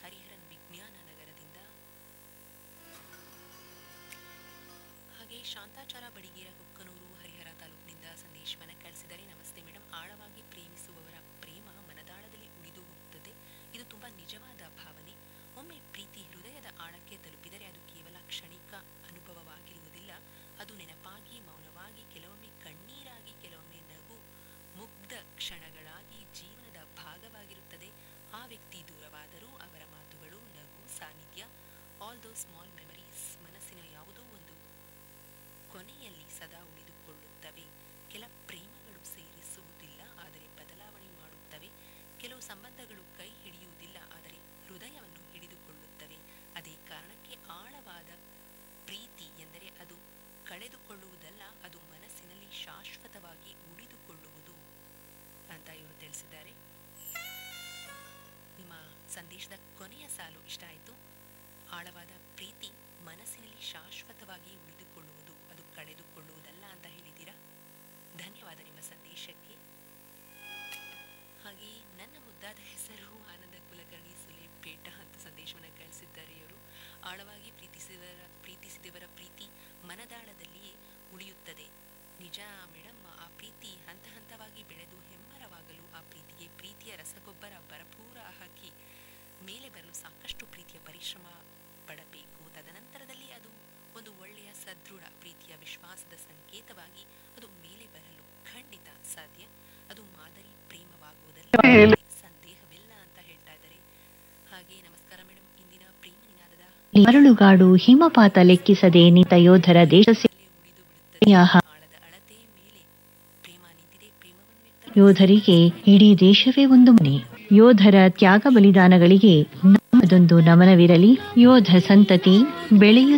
ಹರಿಹರನ್ ವಿಜ್ಞಾನ ನಗರದಿಂದ ಹಾಗೆ ಶಾಂತಾಚಾರ ಬಡಿಗೇರ ಕುಕ್ಕನೂರು ಹರಿಹರ ತಾಲೂಕಿನಿಂದ ಸಂದೇಶವನ್ನು ಕಳಿಸಿದರೆ ನಮಸ್ತೆ ಮೇಡಮ್ ಆಳವಾಗಿ ಪ್ರೇಮಿಸುವವರ ಪ್ರೇಮ ಮನದಾಳದಲ್ಲಿ ಉಳಿದು ಹೋಗುತ್ತದೆ ಇದು ತುಂಬಾ ನಿಜವಾದ ಭಾವನೆ ಒಮ್ಮೆ ಪ್ರೀತಿ ಹೃದಯದ ಆಳಕ್ಕೆ ತಲುಪಿದರೆ ಅದು ಕೇವಲ ಕ್ಷಣಿಕ ಅನುಭವವಾಗಿರುವುದಿಲ್ಲ ಅದು ನೆನಪಾಗಿ ಮೌನವಾಗಿ ಕೆಲವೊಮ್ಮೆ ಕಣ್ಣೀರಾಗಿ ಕೆಲವೊಮ್ಮೆ ನಗು ಮುಗ್ಧ ಕ್ಷಣಗಳಾಗಿ ಜೀವನದ ಭಾಗವಾಗಿರುತ್ತದೆ ಆ ವ್ಯಕ್ತಿ ದೂರವಾದರೂ ಅವರ ಮಾತುಗಳು ನಗು ಸಾನ್ನಿಧ್ಯ ಆಲ್ ದೋ ಸ್ಮಾಲ್ ಮೆಮರೀಸ್ ಮನಸ್ಸಿನ ಯಾವುದೋ ಒಂದು ಕೊನೆಯಲ್ಲಿ ಸದಾ ಉಳಿದುಕೊಳ್ಳುತ್ತವೆ ಕೆಲ ಪ್ರೇಮಗಳು ಸೇರಿಸುವುದಿಲ್ಲ ಆದರೆ ಬದಲಾವಣೆ ಮಾಡುತ್ತವೆ ಕೆಲವು ಸಂಬಂಧಗಳು ಕೈ ಹಿಡಿಯುವುದಿಲ್ಲ ಆದರೆ ಹೃದಯವನ್ನು ಹಿಡಿದುಕೊಳ್ಳುತ್ತವೆ ಅದೇ ಕಾರಣಕ್ಕೆ ಆಳವಾದ ಪ್ರೀತಿ ಎಂದರೆ ಅದು ಕಳೆದುಕೊಳ್ಳುವುದಲ್ಲ ಅದು ಮನಸ್ಸಿನಲ್ಲಿ ಶಾಶ್ವತವಾಗಿ ಉಳಿದುಕೊಳ್ಳುವುದು ಅಂತ ಇವರು ತಿಳಿಸಿದ್ದಾರೆ ನಿಮ್ಮ ಸಂದೇಶದ ಕೊನೆಯ ಸಾಲು ಇಷ್ಟ ಆಯಿತು ಆಳವಾದ ಪ್ರೀತಿ ಮನಸ್ಸಿನಲ್ಲಿ ಶಾಶ್ವತವಾಗಿ ಉಳಿದುಕೊಳ್ಳುವುದು ಅದು ಕಳೆದುಕೊಳ್ಳುವುದಲ್ಲ ಅಂತ ಹೇಳಿದ್ದೀರಾ ಧನ್ಯವಾದ ನಿಮ್ಮ ಸಂದೇಶಕ್ಕೆ ಹಾಗೆ ನನ್ನ ಮುದ್ದಾದ ಹೆಸರು ಆನಂದ ಕುಲಕರ್ಣಿ ಸುಲೇಪೇಟ ಅಂತ ಸಂದೇಶವನ್ನು ಕಳಿಸಿದ್ದಾರೆ ಇವರು ಆಳವಾಗಿ ಪ್ರೀತಿಸಿದವರ ಪ್ರೀತಿಸಿದವರ ಪ್ರೀತಿ ಮನದಾಳದಲ್ಲಿಯೇ ಉಳಿಯುತ್ತದೆ ನಿಜ ಮೇಡಮ್ ಆ ಪ್ರೀತಿ ಹಂತ ಹಂತವಾಗಿ ಬೆಳೆದು ಹೆಮ್ಮರವಾಗಲು ಆ ಪ್ರೀತಿಗೆ ಪ್ರೀತಿಯ ರಸಗೊಬ್ಬರ ಭರಪೂರ ಹಾಕಿ ಮೇಲೆ ಬರಲು ಸಾಕಷ್ಟು ಪ್ರೀತಿಯ ಪರಿಶ್ರಮ ಪಡಬೇಕು ತದನಂತರದಲ್ಲಿ ಅದು ಒಂದು ಒಳ್ಳೆಯ ಸದೃಢ ಪ್ರೀತಿಯ ವಿಶ್ವಾಸದ ಸಂಕೇತವಾಗಿ ಅದು ಮೇಲೆ ಬರಲು ಖಂಡಿತ ಸಾಧ್ಯ ಅದು ಮಾದರಿ ಪ್ರೇಮವಾಗುವುದರಲ್ಲಿ ಸಂದೇಹವಿಲ್ಲ ಅಂತ ಹೇಳ್ತಾ ಇದ್ದಾರೆ ಹಾಗೆ ನಮಸ್ಕಾರ ಮೇಡಮ್ ಇಂದಿನ ಪ್ರೇಮ ನಿನಾದದ ಮರಳುಗಾಡು ಹಿಮಪಾತ ಲೆಕ್ಕಿಸದೆ ನಿಂತ ಯೋಧರ ದೇಶ ಅಲ್ಲೇ ಉಳಿದು ಬಿಡುತ್ತದೆ ಯಾಹ. ಆಳದ ಅಳತೆ ಮೇಲೆ ಪ್ರೇಮ ನಿಂತಿದೆ ಪ್ರೇಮವನ್ನು ವ್ಯಕ್ತ ಯೋಧರಿಗೆ ಇಡೀ ದೇಶವೇ ಒಂದು ಮನೆ ಯೋಧರ ತ್ಯಾಗ ಬಲಿದಾನಗಳಿಗೆ ನಮ್ಮದೊಂದು ನಮನವಿರಲಿ ಯೋಧ ಸಂತತಿ ಬೆಳೆಯು